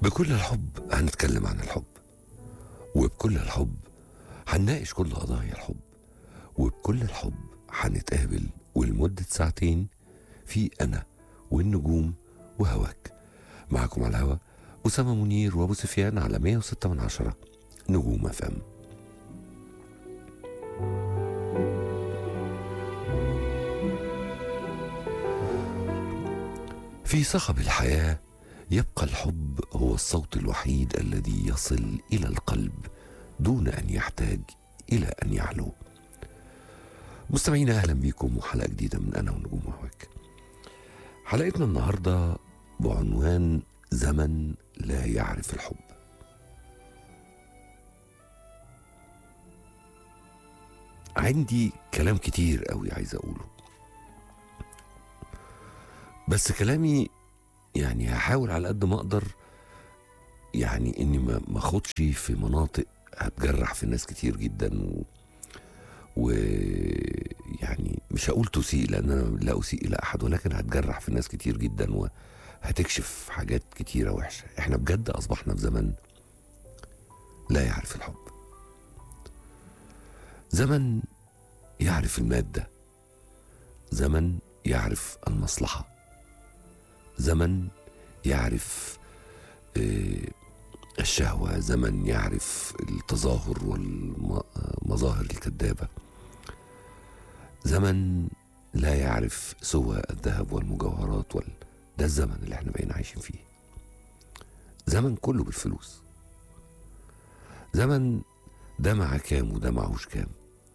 بكل الحب هنتكلم عن الحب وبكل الحب هنناقش كل قضايا الحب وبكل الحب هنتقابل ولمدة ساعتين في أنا والنجوم وهواك معكم على الهوا أسامة منير وأبو سفيان على 106 من عشرة نجوم أفهم في صخب الحياة يبقى الحب هو الصوت الوحيد الذي يصل إلى القلب دون أن يحتاج إلى أن يعلو مستمعينا أهلا بكم وحلقة جديدة من أنا ونجوم هواك حلقتنا النهاردة بعنوان زمن لا يعرف الحب عندي كلام كتير قوي عايز أقوله بس كلامي يعني هحاول على قد ما اقدر يعني اني ما ما اخدش في مناطق هتجرح في ناس كتير جدا و ويعني مش هقول تسيء لان انا لا اسيء الى احد ولكن هتجرح في ناس كتير جدا وهتكشف حاجات كتيره وحشه احنا بجد اصبحنا في زمن لا يعرف الحب زمن يعرف الماده زمن يعرف المصلحه زمن يعرف آه، الشهوة زمن يعرف التظاهر والمظاهر الكذابة زمن لا يعرف سوى الذهب والمجوهرات وال... ده الزمن اللي احنا بقينا عايشين فيه زمن كله بالفلوس زمن ده مع كام وده معهوش كام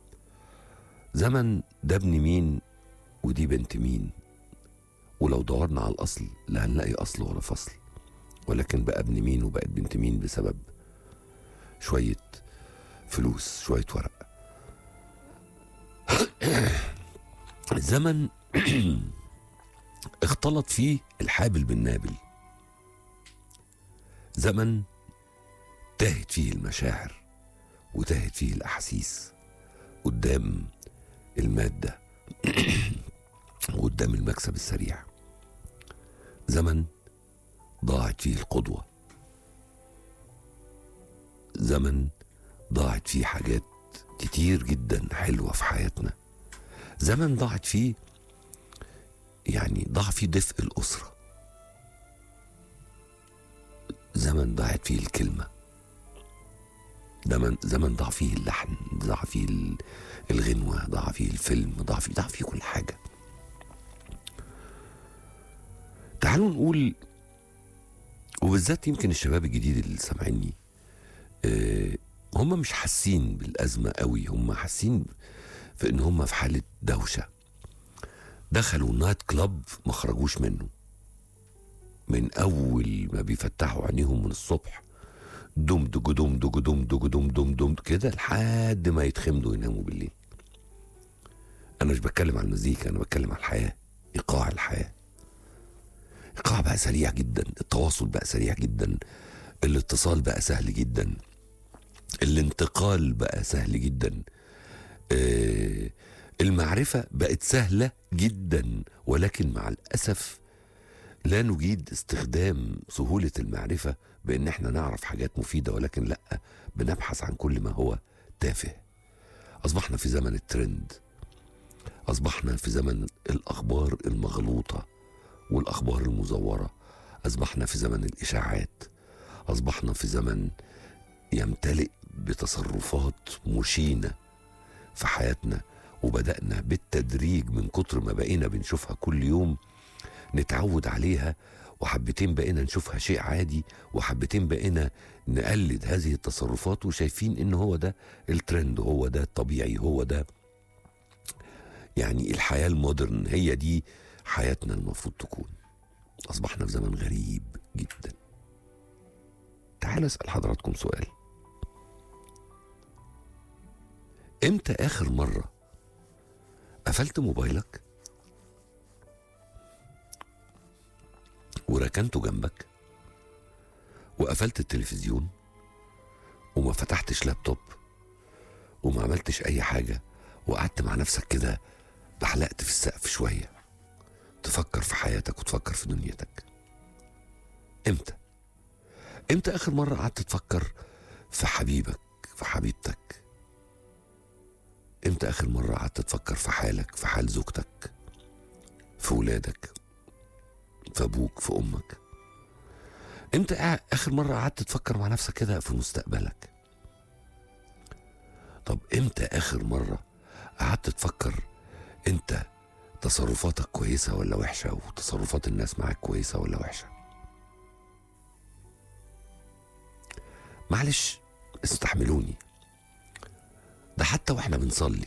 زمن ده ابن مين ودي بنت مين ولو دورنا على الاصل لا هنلاقي اصل ولا فصل ولكن بقى ابن مين وبقت بنت مين بسبب شويه فلوس شويه ورق الزمن اختلط فيه الحابل بالنابل زمن تاهت فيه المشاعر وتاهت فيه الاحاسيس قدام الماده وقدام المكسب السريع زمن ضاعت فيه القدوة زمن ضاعت فيه حاجات كتير جدا حلوة في حياتنا زمن ضاعت فيه يعني ضاع فيه دفء الأسرة زمن ضاعت فيه الكلمة زمن زمن ضاع فيه اللحن ضاع فيه ال- الغنوة ضاع فيه الفيلم ضاع فيه ضاع فيه كل حاجة تعالوا نقول وبالذات يمكن الشباب الجديد اللي سامعيني آه، هم مش حاسين بالأزمة قوي هم حاسين في ان هم في حالة دوشة دخلوا نايت كلاب ما خرجوش منه من اول ما بيفتحوا عينيهم من الصبح دم دج دم دج دم دج دم دم دم كده لحد ما يتخمدوا يناموا بالليل انا مش بتكلم عن المزيكا انا بتكلم عن الحياة ايقاع الحياه الايقاع بقى سريع جدا التواصل بقى سريع جدا الاتصال بقى سهل جدا الانتقال بقى سهل جدا آه، المعرفة بقت سهلة جدا ولكن مع الأسف لا نجيد استخدام سهولة المعرفة بأن احنا نعرف حاجات مفيدة ولكن لا بنبحث عن كل ما هو تافه أصبحنا في زمن الترند أصبحنا في زمن الأخبار المغلوطة والأخبار المزورة أصبحنا في زمن الإشاعات أصبحنا في زمن يمتلئ بتصرفات مشينة في حياتنا وبدأنا بالتدريج من كتر ما بقينا بنشوفها كل يوم نتعود عليها وحبتين بقينا نشوفها شيء عادي وحبتين بقينا نقلد هذه التصرفات وشايفين ان هو ده الترند هو ده الطبيعي هو ده يعني الحياة المودرن هي دي حياتنا المفروض تكون أصبحنا في زمن غريب جدا تعال أسأل حضراتكم سؤال إمتى آخر مرة قفلت موبايلك وركنته جنبك وقفلت التلفزيون وما فتحتش لابتوب وما عملتش أي حاجة وقعدت مع نفسك كده بحلقت في السقف شويه تفكر في حياتك وتفكر في دنيتك امتى امتى اخر مره قعدت تفكر في حبيبك في حبيبتك امتى اخر مره قعدت تفكر في حالك في حال زوجتك في ولادك في ابوك في امك امتى قع- اخر مره قعدت تفكر مع نفسك كده في مستقبلك طب امتى اخر مره قعدت تفكر انت تصرفاتك كويسه ولا وحشه وتصرفات الناس معاك كويسه ولا وحشه معلش استحملوني ده حتى واحنا بنصلي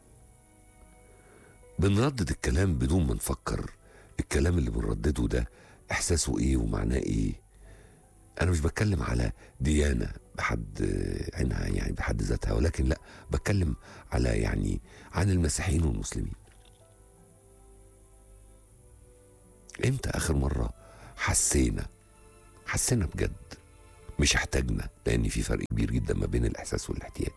بنردد الكلام بدون ما نفكر الكلام اللي بنردده ده احساسه ايه ومعناه ايه انا مش بتكلم على ديانه بحد عينها يعني بحد ذاتها ولكن لا بتكلم على يعني عن المسيحيين والمسلمين امتى اخر مره حسينا حسينا بجد مش احتاجنا لان في فرق كبير جدا ما بين الاحساس والاحتياج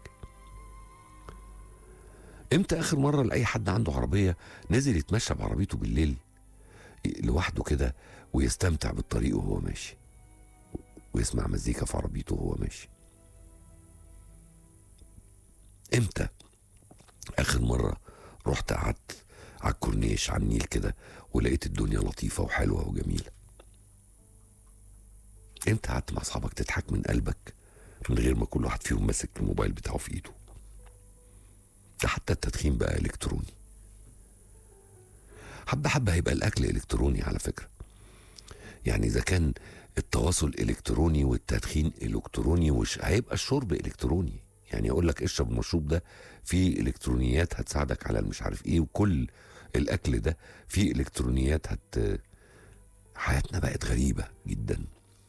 امتى اخر مره لاي حد عنده عربيه نزل يتمشى بعربيته بالليل لوحده كده ويستمتع بالطريق وهو ماشي ويسمع مزيكا في عربيته وهو ماشي امتى اخر مره رحت قعدت على الكورنيش على النيل كده ولقيت الدنيا لطيفه وحلوه وجميله امتى قعدت مع اصحابك تضحك من قلبك من غير ما كل واحد فيهم ماسك الموبايل بتاعه في ايده ده حتى التدخين بقى الكتروني حبه حبه هيبقى الاكل الكتروني على فكره يعني اذا كان التواصل الكتروني والتدخين الكتروني وش هيبقى الشرب الكتروني يعني اقول لك اشرب المشروب ده فيه الكترونيات هتساعدك على المش عارف ايه وكل الاكل ده فيه الكترونيات هت حياتنا بقت غريبه جدا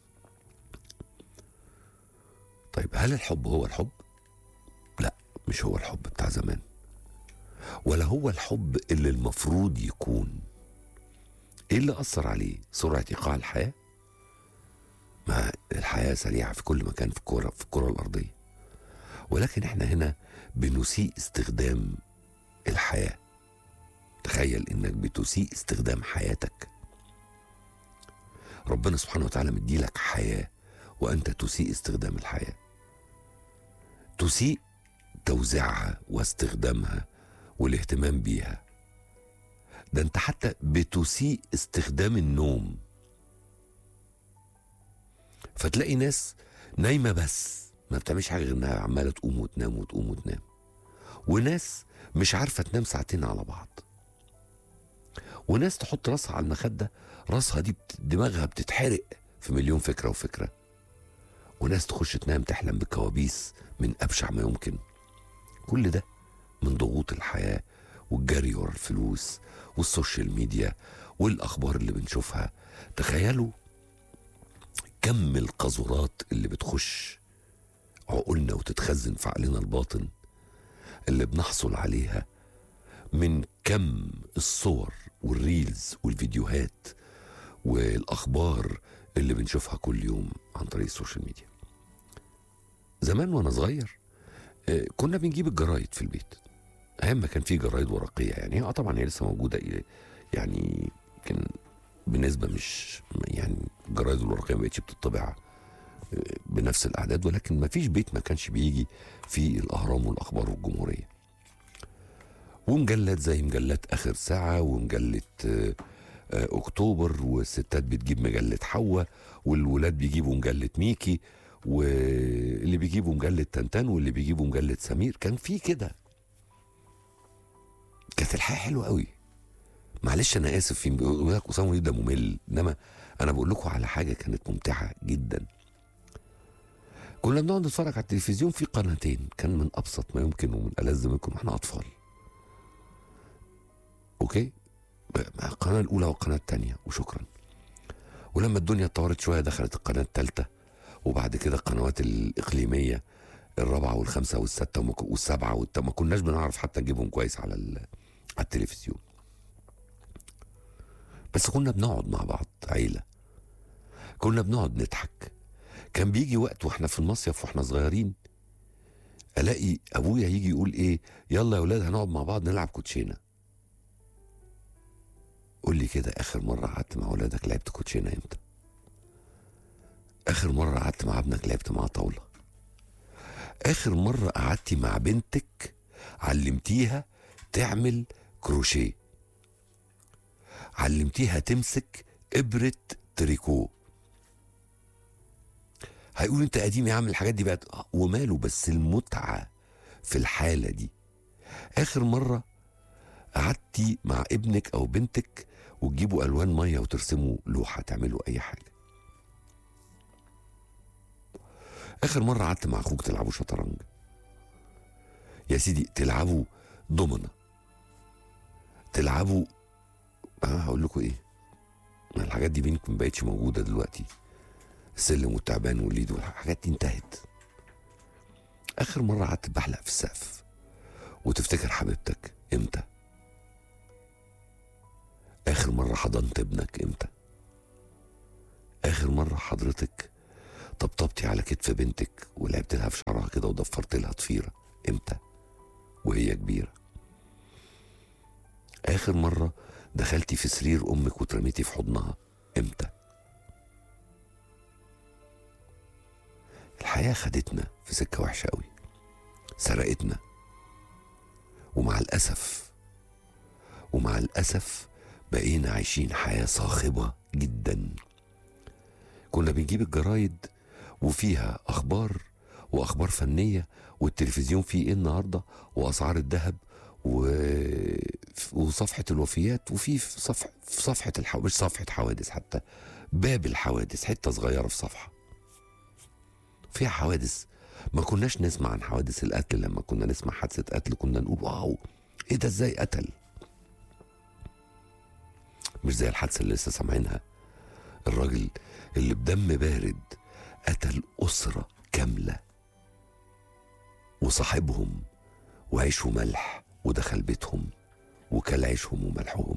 طيب هل الحب هو الحب لا مش هو الحب بتاع زمان ولا هو الحب اللي المفروض يكون ايه اللي اثر عليه سرعه ايقاع الحياه ما الحياه سريعه في كل مكان في الكره في الكره الارضيه ولكن احنا هنا بنسيء استخدام الحياه تخيل انك بتسيء استخدام حياتك ربنا سبحانه وتعالى مديلك حياه وانت تسيء استخدام الحياه تسيء توزيعها واستخدامها والاهتمام بيها ده انت حتى بتسيء استخدام النوم فتلاقي ناس نايمه بس ما بتعملش حاجه غير انها عماله تقوم وتنام وتقوم وتنام وناس مش عارفه تنام ساعتين على بعض وناس تحط راسها على المخده راسها دي بت- دماغها بتتحرق في مليون فكره وفكره وناس تخش تنام تحلم بكوابيس من ابشع ما يمكن كل ده من ضغوط الحياه والجري ورا الفلوس والسوشيال ميديا والاخبار اللي بنشوفها تخيلوا كم القذورات اللي بتخش عقولنا وتتخزن في عقلنا الباطن اللي بنحصل عليها من كم الصور والريلز والفيديوهات والاخبار اللي بنشوفها كل يوم عن طريق السوشيال ميديا زمان وانا صغير آه، كنا بنجيب الجرايد في البيت ايام ما كان في جرايد ورقيه يعني اه طبعا هي لسه موجوده يعني يمكن بنسبه مش يعني الجرايد الورقيه ما بقتش بتطبع آه، بنفس الاعداد ولكن ما فيش بيت ما كانش بيجي فيه الاهرام والاخبار والجمهوريه ومجلات زي مجلات اخر ساعه ومجله آه، آه، اكتوبر والستات بتجيب مجله حواء والولاد بيجيبوا مجله ميكي واللي بيجيبوا مجله تنتان واللي بيجيبوا مجله سمير كان في كده كانت الحياه حلوه قوي معلش انا اسف في يقول لك اسامه وليد ده ممل انما انا بقول لكم على حاجه كانت ممتعه جدا كنا بنقعد نتفرج على التلفزيون في قناتين كان من ابسط ما يمكن ومن الذ ما يمكن واحنا اطفال اوكي القناه الاولى والقناه الثانيه وشكرا ولما الدنيا اتطورت شويه دخلت القناه الثالثه وبعد كده القنوات الاقليميه الرابعه والخامسه والسادسه وما ك- والسابعه والت... ما كناش بنعرف حتى نجيبهم كويس على ال... على التلفزيون بس كنا بنقعد مع بعض عيله كنا بنقعد نضحك كان بيجي وقت واحنا في المصيف واحنا صغيرين الاقي ابويا يجي يقول ايه يلا يا ولاد هنقعد مع بعض نلعب كوتشينه قول لي كده اخر مره قعدت مع ولادك لعبت كوتشينه امتى اخر مره قعدت مع ابنك لعبت معاه طاوله اخر مره قعدتي مع بنتك علمتيها تعمل كروشيه علمتيها تمسك ابره تريكو هيقول انت قديم يا عم الحاجات دي بقت آه، وماله بس المتعه في الحاله دي اخر مره قعدتي مع ابنك او بنتك وتجيبوا الوان ميه وترسموا لوحه تعملوا اي حاجه اخر مره قعدت مع اخوك تلعبوا شطرنج يا سيدي تلعبوا دومنا تلعبوا اه هقول لكم ايه ما الحاجات دي بينكم ما بقتش موجوده دلوقتي السلم والتعبان والليد والحاجات دي انتهت اخر مره قعدت بحلق في السقف وتفتكر حبيبتك امتى اخر مره حضنت ابنك امتى اخر مره حضرتك طبطبتي على كتف بنتك ولعبت لها في شعرها كده وضفرت لها ضفيره امتى وهي كبيره اخر مره دخلتي في سرير امك واترميتي في حضنها امتى الحياه خدتنا في سكه وحشه قوي سرقتنا ومع الاسف ومع الاسف بقينا عايشين حياه صاخبه جدا كنا بنجيب الجرايد وفيها اخبار واخبار فنيه والتلفزيون فيه ايه النهارده واسعار الذهب و... وصفحه الوفيات وفي في صفح في صفحه الحو... مش صفحه حوادث حتى باب الحوادث حته صغيره في صفحه فيها حوادث ما كناش نسمع عن حوادث القتل لما كنا نسمع حادثه قتل كنا نقول واو ايه ده ازاي قتل مش زي الحادثه اللي لسه سامعينها الراجل اللي بدم بارد قتل أسرة كاملة وصاحبهم وعيش وملح ودخل بيتهم وكل عيشهم وملحهم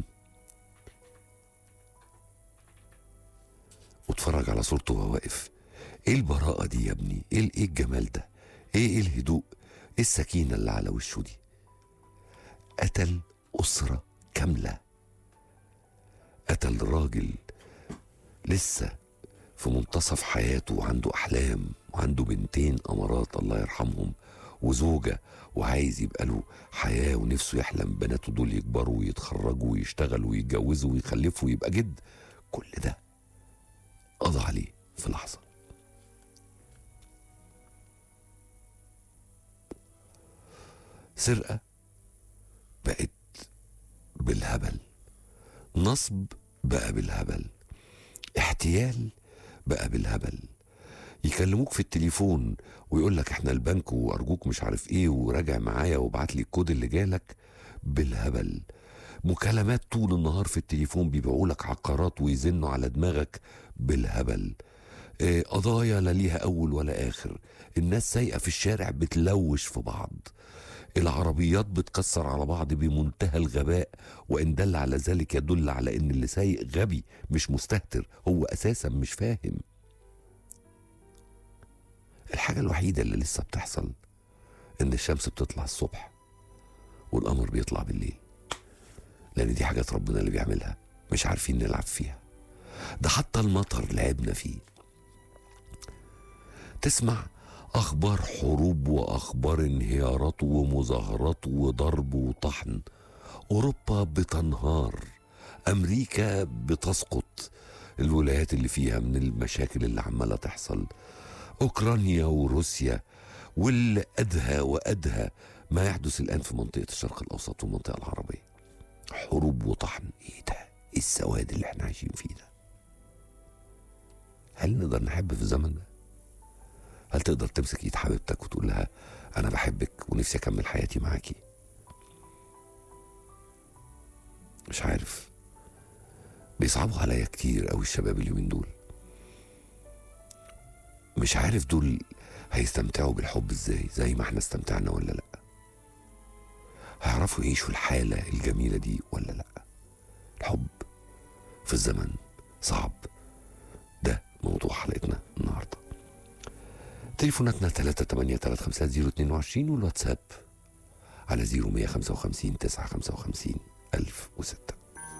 واتفرج على صورته وهو واقف ايه البراءة دي يا ابني ايه ايه الجمال ده ايه ايه الهدوء ايه السكينة اللي على وشه دي قتل أسرة كاملة قتل راجل لسه في منتصف حياته وعنده أحلام وعنده بنتين أمارات الله يرحمهم وزوجة وعايز يبقى له حياة ونفسه يحلم بناته دول يكبروا ويتخرجوا ويشتغلوا ويتجوزوا ويخلفوا ويبقى جد كل ده قضى عليه في لحظة سرقة بقت بالهبل نصب بقى بالهبل احتيال بقى بالهبل يكلموك في التليفون ويقول لك احنا البنك وارجوك مش عارف ايه وراجع معايا وابعت لي الكود اللي جالك بالهبل مكالمات طول النهار في التليفون بيبيعوا لك عقارات ويزنوا على دماغك بالهبل اه قضايا لا ليها اول ولا اخر الناس سايقه في الشارع بتلوش في بعض العربيات بتكسر على بعض بمنتهى الغباء وان دل على ذلك يدل على ان اللي سايق غبي مش مستهتر هو اساسا مش فاهم الحاجه الوحيده اللي لسه بتحصل ان الشمس بتطلع الصبح والقمر بيطلع بالليل لان دي حاجات ربنا اللي بيعملها مش عارفين نلعب فيها ده حتى المطر لعبنا فيه تسمع اخبار حروب واخبار انهيارات ومظاهرات وضرب وطحن اوروبا بتنهار امريكا بتسقط الولايات اللي فيها من المشاكل اللي عماله تحصل اوكرانيا وروسيا واللي ادهى وادهى ما يحدث الان في منطقه الشرق الاوسط والمنطقه العربيه حروب وطحن ايه ده ايه السواد اللي احنا عايشين فيه ده هل نقدر نحب في الزمن ده هل تقدر تمسك ايد حبيبتك وتقول لها انا بحبك ونفسي اكمل حياتي معاكي مش عارف بيصعبوا عليا كتير قوي الشباب اليومين دول مش عارف دول هيستمتعوا بالحب ازاي زي ما احنا استمتعنا ولا لا هيعرفوا يعيشوا الحالة الجميلة دي ولا لا الحب في الزمن صعب ده موضوع حلقتنا النهارده تليفوناتنا 3835022 والواتساب على 0155 955 1006